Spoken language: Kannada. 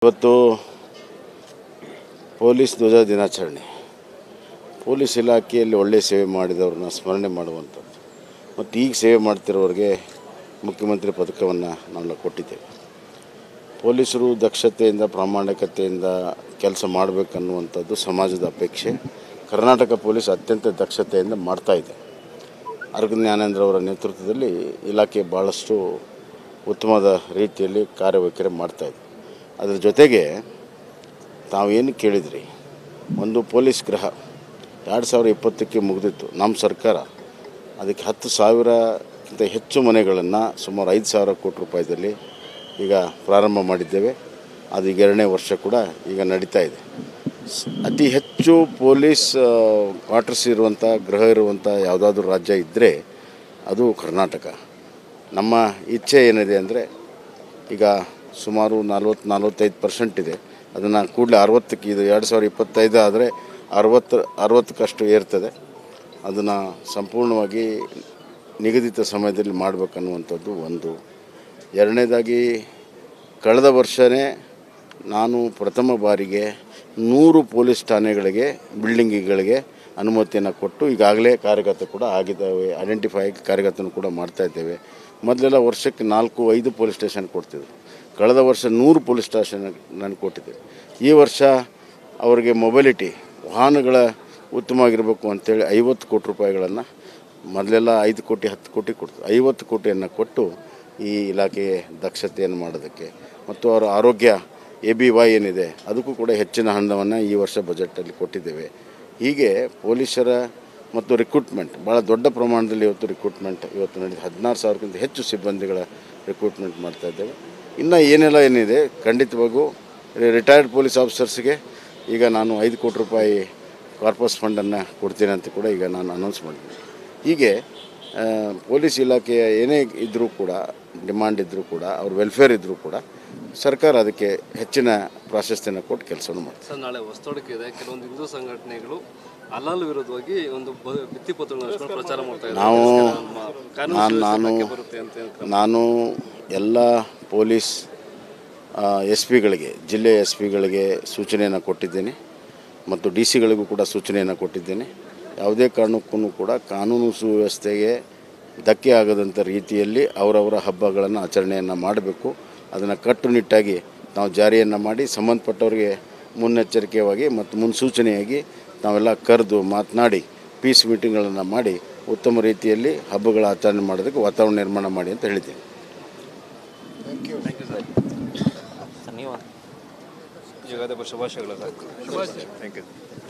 ಇವತ್ತು ಪೊಲೀಸ್ ಧ್ವಜ ದಿನಾಚರಣೆ ಪೊಲೀಸ್ ಇಲಾಖೆಯಲ್ಲಿ ಒಳ್ಳೆಯ ಸೇವೆ ಮಾಡಿದವ್ರನ್ನ ಸ್ಮರಣೆ ಮಾಡುವಂಥದ್ದು ಮತ್ತು ಈಗ ಸೇವೆ ಮಾಡ್ತಿರೋರಿಗೆ ಮುಖ್ಯಮಂತ್ರಿ ಪದಕವನ್ನು ನಾವು ಕೊಟ್ಟಿದ್ದೇವೆ ಪೊಲೀಸರು ದಕ್ಷತೆಯಿಂದ ಪ್ರಾಮಾಣಿಕತೆಯಿಂದ ಕೆಲಸ ಮಾಡಬೇಕನ್ನುವಂಥದ್ದು ಸಮಾಜದ ಅಪೇಕ್ಷೆ ಕರ್ನಾಟಕ ಪೊಲೀಸ್ ಅತ್ಯಂತ ದಕ್ಷತೆಯಿಂದ ಮಾಡ್ತಾ ಇದೆ ಅರ್ಗ ಜ್ಞಾನೇಂದ್ರ ಅವರ ನೇತೃತ್ವದಲ್ಲಿ ಇಲಾಖೆ ಭಾಳಷ್ಟು ಉತ್ತಮವಾದ ರೀತಿಯಲ್ಲಿ ಕಾರ್ಯವೈಖರಿ ಮಾಡ್ತಾಯಿದೆ ಅದರ ಜೊತೆಗೆ ತಾವೇನು ಕೇಳಿದ್ರಿ ಒಂದು ಪೊಲೀಸ್ ಗೃಹ ಎರಡು ಸಾವಿರ ಇಪ್ಪತ್ತಕ್ಕೆ ಮುಗಿದಿತ್ತು ನಮ್ಮ ಸರ್ಕಾರ ಅದಕ್ಕೆ ಹತ್ತು ಸಾವಿರಕ್ಕಿಂತ ಹೆಚ್ಚು ಮನೆಗಳನ್ನು ಸುಮಾರು ಐದು ಸಾವಿರ ಕೋಟಿ ರೂಪಾಯಿದಲ್ಲಿ ಈಗ ಪ್ರಾರಂಭ ಮಾಡಿದ್ದೇವೆ ಅದು ಈಗ ಎರಡನೇ ವರ್ಷ ಕೂಡ ಈಗ ನಡೀತಾ ಇದೆ ಸ್- ಅತಿ ಹೆಚ್ಚು ಪೊಲೀಸ್ ಕ್ವಾರ್ಟರ್ಸ್ ಇರುವಂಥ ಗೃಹ ಇರುವಂಥ ಯಾವುದಾದ್ರೂ ರಾಜ್ಯ ಇದ್ದರೆ ಅದು ಕರ್ನಾಟಕ ನಮ್ಮ ಇಚ್ಛೆ ಏನಿದೆ ಅಂದರೆ ಈಗ ಸುಮಾರು ನಲ್ವತ್ತು ನಲ್ವತ್ತೈದು ಪರ್ಸೆಂಟ್ ಇದೆ ಅದನ್ನು ಕೂಡಲೇ ಅರವತ್ತಕ್ಕೆ ಇದು ಎರಡು ಸಾವಿರ ಇಪ್ಪತ್ತೈದು ಆದರೆ ಅರವತ್ತು ಅರವತ್ತಕ್ಕಷ್ಟು ಏರ್ತದೆ ಅದನ್ನು ಸಂಪೂರ್ಣವಾಗಿ ನಿಗದಿತ ಸಮಯದಲ್ಲಿ ಮಾಡಬೇಕನ್ನುವಂಥದ್ದು ಒಂದು ಎರಡನೇದಾಗಿ ಕಳೆದ ವರ್ಷವೇ ನಾನು ಪ್ರಥಮ ಬಾರಿಗೆ ನೂರು ಪೊಲೀಸ್ ಠಾಣೆಗಳಿಗೆ ಬಿಲ್ಡಿಂಗಿಗಳಿಗೆ ಅನುಮತಿಯನ್ನು ಕೊಟ್ಟು ಈಗಾಗಲೇ ಕಾರ್ಯಗತ ಕೂಡ ಆಗಿದ್ದಾವೆ ಐಡೆಂಟಿಫೈ ಆಗಿ ಕಾರ್ಯಗತನ ಕೂಡ ಮಾಡ್ತಾ ಇದ್ದೇವೆ ಮೊದಲೆಲ್ಲ ವರ್ಷಕ್ಕೆ ನಾಲ್ಕು ಐದು ಪೊಲೀಸ್ ಸ್ಟೇಷನ್ ಕೊಡ್ತಿದ್ರು ಕಳೆದ ವರ್ಷ ನೂರು ಪೊಲೀಸ್ ಸ್ಟೇಷನ್ ನಾನು ಕೊಟ್ಟಿದ್ದೆ ಈ ವರ್ಷ ಅವರಿಗೆ ಮೊಬಿಲಿಟಿ ವಾಹನಗಳ ಉತ್ತಮವಾಗಿರಬೇಕು ಅಂತೇಳಿ ಐವತ್ತು ಕೋಟಿ ರೂಪಾಯಿಗಳನ್ನು ಮೊದಲೆಲ್ಲ ಐದು ಕೋಟಿ ಹತ್ತು ಕೋಟಿ ಕೊಡ್ತಾರೆ ಐವತ್ತು ಕೋಟಿಯನ್ನು ಕೊಟ್ಟು ಈ ಇಲಾಖೆಗೆ ದಕ್ಷತೆಯನ್ನು ಮಾಡೋದಕ್ಕೆ ಮತ್ತು ಅವರ ಆರೋಗ್ಯ ಎ ಬಿ ವೈ ಏನಿದೆ ಅದಕ್ಕೂ ಕೂಡ ಹೆಚ್ಚಿನ ಹಣವನ್ನು ಈ ವರ್ಷ ಬಜೆಟಲ್ಲಿ ಕೊಟ್ಟಿದ್ದೇವೆ ಹೀಗೆ ಪೊಲೀಸರ ಮತ್ತು ರಿಕ್ರೂಟ್ಮೆಂಟ್ ಭಾಳ ದೊಡ್ಡ ಪ್ರಮಾಣದಲ್ಲಿ ಇವತ್ತು ರಿಕ್ರೂಟ್ಮೆಂಟ್ ಇವತ್ತು ನಡೆದಿದೆ ಹದಿನಾರು ಸಾವಿರಕ್ಕಿಂತ ಹೆಚ್ಚು ಸಿಬ್ಬಂದಿಗಳ ರಿಕ್ರೂಟ್ಮೆಂಟ್ ಮಾಡ್ತಾ ಇದ್ದೇವೆ ಇನ್ನು ಏನೆಲ್ಲ ಏನಿದೆ ಖಂಡಿತವಾಗೂ ರಿಟೈರ್ಡ್ ಪೊಲೀಸ್ ಆಫೀಸರ್ಸ್ಗೆ ಈಗ ನಾನು ಐದು ಕೋಟಿ ರೂಪಾಯಿ ಕಾರ್ಪಸ್ ಫಂಡನ್ನು ಕೊಡ್ತೀನಿ ಅಂತ ಕೂಡ ಈಗ ನಾನು ಅನೌನ್ಸ್ ಮಾಡಿದ್ದೀನಿ ಹೀಗೆ ಆ, ಪೊಲೀಸ್ ಇಲಾಖೆಯ ಏನೇ ಇದ್ದರೂ ಕೂಡ ಡಿಮಾಂಡ್ ಇದ್ದರೂ ಕೂಡ ಅವ್ರ ವೆಲ್ಫೇರ್ ಇದ್ದರೂ ಕೂಡ ಸರ್ಕಾರ ಅದಕ್ಕೆ ಹೆಚ್ಚಿನ ಪ್ರಾಶಸ್ತ್ಯನ ಕೊಟ್ಟು ಕೆಲಸವನ್ನು ಮಾಡ್ತಾರೆ ಸರ್ ನಾಳೆ ಹೊಸತೊಡಕೆ ಇದೆ ಕೆಲವೊಂದು ಹಿಂದೂ ಸಂಘಟನೆಗಳು ಹಲಾಲ್ ವಿರೋಧವಾಗಿ ಒಂದು ಬ- ಭಿತ್ತಿಪತ್ರಗಳನ್ನ ಹಚ್ಕೊಂಡು ಪ್ರಚಾರ ಮಾಡ್ತಾ ಇದ್ದಾರೆ ನಾವು ನಮ್ಮ ಕಾನೂನು ನಾನು ಸುವ್ಯವಸ್ಥೆ ನಾನು ಧಕ್ಕೆ ಬರುತ್ತೆ ಅಂತ ಹೇಳ್ತಾರೆ. ನಾನು ಎಲ್ಲ ಪೊಲೀಸ್ ಎಸ್ ಪಿಗಳಿಗೆ ಜಿಲ್ಲೆಯ ಎಸ್ ಪಿಗಳಿಗೆ ಸೂಚನೆಯನ್ನು ಕೊಟ್ಟಿದ್ದೇನೆ ಮತ್ತು ಡಿ ಸಿಗಳಿಗೂ ಕೂಡ ಸೂಚನೆಯನ್ನು ಕೊಟ್ಟಿದ್ದೇನೆ ಯಾವುದೇ ಕಾರಣಕ್ಕೂ ಕೂಡ ಕಾನೂನು ಸುವ್ಯವಸ್ಥೆಗೆ ಧಕ್ಕೆ ಆಗದಂಥ ರೀತಿಯಲ್ಲಿ ಅವರವರ ಹಬ್ಬಗಳನ್ನು ಆಚರಣೆಯನ್ನು ಮಾಡಬೇಕು ಅದನ್ನು ಕಟ್ಟುನಿಟ್ಟಾಗಿ ನಾವು ಜಾರಿಯನ್ನು ಮಾಡಿ ಸಂಬಂಧಪಟ್ಟವರಿಗೆ ಮುನ್ನೆಚ್ಚರಿಕೆಯಾಗಿ ಮತ್ತು ಮುನ್ಸೂಚನೆಯಾಗಿ ನಾವೆಲ್ಲ ಕರೆದು ಮಾತನಾಡಿ ಪೀಸ್ ಮೀಟಿಂಗ್ಗಳನ್ನು ಮಾಡಿ ಉತ್ತಮ ರೀತಿಯಲ್ಲಿ ಹಬ್ಬಗಳ ಆಚರಣೆ ಮಾಡೋದಕ್ಕೆ ವಾತಾವರಣ ನಿರ್ಮಾಣ ಮಾಡಿ ಅಂತ ಹೇಳಿದ್ದೀನಿ ಜಗದ ಶುಭಾಶಯಗಳು ಸರ್ ಥ್ಯಾಂಕ್ ಯು